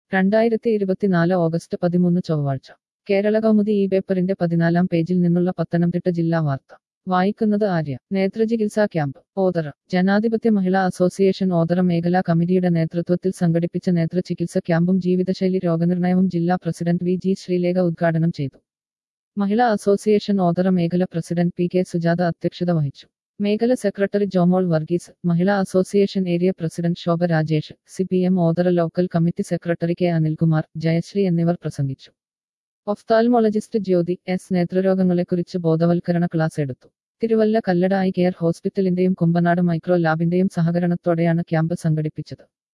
രണ്ടായിരത്തി ഇരുപത്തിനാല് ഓഗസ്റ്റ് പതിമൂന്ന് ചൊവ്വാഴ്ച കേരള കൗമുദി ഈ പേപ്പറിന്റെ പതിനാലാം പേജിൽ നിന്നുള്ള പത്തനംതിട്ട ജില്ലാ വാർത്ത വായിക്കുന്നത് ആര്യ നേത്രചികിത്സാ ക്യാമ്പ് ഓതറ ജനാധിപത്യ മഹിളാ അസോസിയേഷൻ ഓതറ മേഖലാ കമ്മിറ്റിയുടെ നേതൃത്വത്തിൽ സംഘടിപ്പിച്ച നേത്രചികിത്സ ക്യാമ്പും ജീവിതശൈലി രോഗനിർണയവും ജില്ലാ പ്രസിഡന്റ് വി ജി ശ്രീലേഖ ഉദ്ഘാടനം ചെയ്തു മഹിളാ അസോസിയേഷൻ ഓതറ മേഖല പ്രസിഡന്റ് പി കെ സുജാത അധ്യക്ഷത വഹിച്ചു മേഖല secretary Jomol Varghese Mahila association area president Shobha Rajesh C P M Othera local committee secretary K Anilkumar Jayasree എന്നിവർ പ്രസംഗിച്ചു ഒഫ്താൽമോളജിസ്റ്റ് ജ്യോതി എസ് നേത്രരോഗങ്ങളെക്കുറിച്ച് ബോധവൽക്കരണ ക്ലാസ് എടുത്തു തിരുവല്ല കല്ലട ഐ കെയർ ഹോസ്പിറ്റലിന്റെയും കുമ്പനാട് മൈക്രോ ലാബിന്റെയും സഹകരണത്തോടെയാണ് ക്യാമ്പ് സംഘടിപ്പിച്ചത്